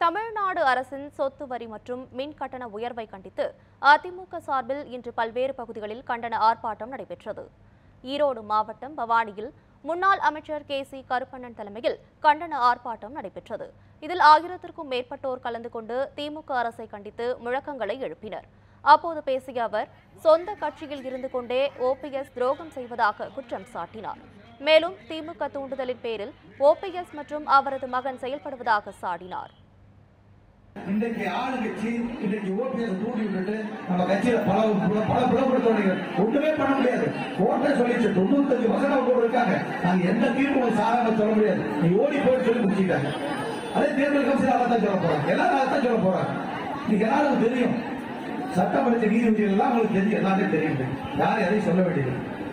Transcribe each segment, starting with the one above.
தமிழ்நாடு அரசின் சொத்து வரி மற்றும் மின் கட்டண உயர்வை கண்டித்து அதிமுக சார்பில் இன்று பல்வேறு பகுதிகளில் கண்டன ஆர்ப்பாட்டம் நடைபெற்றது ஈரோடு மாவட்டம் பவானியில் முன்னாள் அமைச்சர் கே சி கருப்பண்ணன் தலைமையில் கண்டன ஆர்ப்பாட்டம் நடைபெற்றது இதில் ஆயிரத்திற்கும் மேற்பட்டோர் கலந்து கொண்டு திமுக அரசை கண்டித்து முழக்கங்களை எழுப்பினர் அப்போது பேசிய அவர் சொந்த கட்சியில் இருந்து கொண்டே ஓபிஎஸ் துரோகம் செய்வதாக குற்றம் சாட்டினார் மேலும் திமுக தூண்டுதலின் பேரில் ஓபிஎஸ் மற்றும் அவரது மகன் செயல்படுவதாக சாடினார் இன்றைக்கு ஆளுங்கட்சி இன்றைக்கு ஓபிஎஸ் தூண்டி விட்டுட்டு நம்ம கட்சியில பல பல பிளவுபடுத்தவங்க ஒண்ணுமே பண்ண முடியாது கோர்ட்டை சொல்லிச்சு தொண்ணூத்தஞ்சு வசனம் கூட இருக்காங்க நாங்க எந்த தீர்ப்பு சாராம சொல்ல முடியாது நீ ஓடி போய் சொல்லி முடிச்சுட்டாங்க அதே தேர்தல் கமிஷன் அதை தான் சொல்ல போறாங்க எல்லாரும் அதை தான் சொல்ல போறாங்க இன்னைக்கு எல்லாருக்கும் தெரியும் சட்டமன்ற நீதிபதிகள் எல்லாம் உங்களுக்கு தெரியும் எல்லாமே தெரியும் யாரும் எதையும் சொல்ல வேண்டியது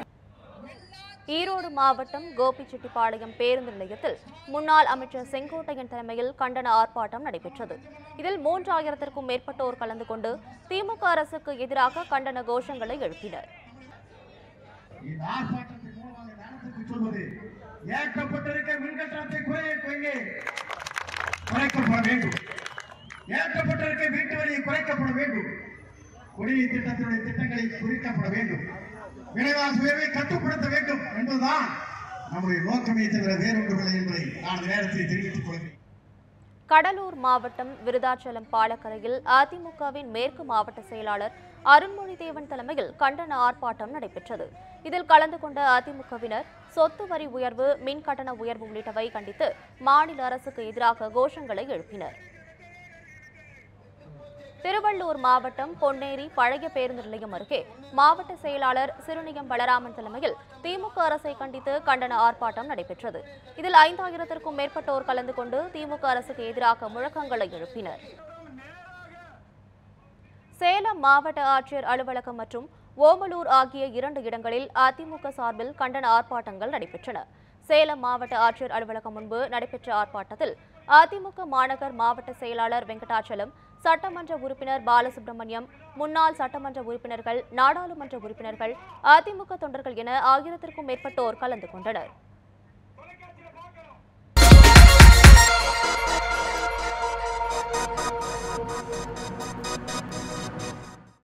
ஈரோடு மாவட்டம் கோபிச்செட்டிப்பாளையம் பேருந்து நிலையத்தில் முன்னாள் அமைச்சர் செங்கோட்டையன் தலைமையில் கண்டன ஆர்ப்பாட்டம் நடைபெற்றது இதில் மூன்றாயிரத்திற்கும் மேற்பட்டோர் கலந்து கொண்டு திமுக அரசுக்கு எதிராக கண்டன கோஷங்களை எழுப்பினர் இந்த ஆர்ப்பாட்டத்தின் மூலமாக நடத்தி சொல்வது ஏற்கப்பட்டிருக்க மின்கட்டணத்தை குறைய குறைங்க குறைக்கப்பட வேண்டும் ஏற்கப்பட்டிருக்க வீட்டு வரியை குறைக்கப்பட வேண்டும் குடிநீர் திட்டத்தினுடைய திட்டங்களை குறிக்கப்பட வேண்டும் விலைவாசி உயர்வை கட்டுப்படுத்த வேண்டும் என்பதுதான் நம்முடைய நோக்கமே தவிர வேறொன்றுமில்லை என்பதை நான் இந்த நேரத்தில் தெரிவித்துக் கொள்கிறேன் கடலூர் மாவட்டம் விருதாச்சலம் பாலக்கரையில் அதிமுகவின் மேற்கு மாவட்ட செயலாளர் அருண்மொழி தேவன் தலைமையில் கண்டன ஆர்ப்பாட்டம் நடைபெற்றது இதில் கலந்து கொண்ட அதிமுகவினர் சொத்து வரி உயர்வு மின் கட்டண உயர்வு உள்ளிட்டவை கண்டித்து மாநில அரசுக்கு எதிராக கோஷங்களை எழுப்பினர் திருவள்ளூர் மாவட்டம் பொன்னேரி பழைய பேருந்து நிலையம் அருகே மாவட்ட செயலாளர் சிறுநியம் பலராமன் தலைமையில் திமுக அரசை கண்டித்து கண்டன ஆர்ப்பாட்டம் நடைபெற்றது இதில் ஐந்தாயிரத்திற்கும் மேற்பட்டோர் கலந்து கொண்டு திமுக அரசுக்கு எதிராக முழக்கங்களை எழுப்பினர் சேலம் மாவட்ட ஆட்சியர் அலுவலகம் மற்றும் ஓமலூர் ஆகிய இரண்டு இடங்களில் அதிமுக சார்பில் கண்டன ஆர்ப்பாட்டங்கள் நடைபெற்றன சேலம் மாவட்ட ஆட்சியர் அலுவலகம் முன்பு நடைபெற்ற ஆர்ப்பாட்டத்தில் அதிமுக மாநகர் மாவட்ட செயலாளர் வெங்கடாச்சலம் சட்டமன்ற உறுப்பினர் பாலசுப்ரமணியம் முன்னாள் சட்டமன்ற உறுப்பினர்கள் நாடாளுமன்ற உறுப்பினர்கள் அதிமுக தொண்டர்கள் என ஆயிரத்திற்கும் மேற்பட்டோர் கலந்து கொண்டனர்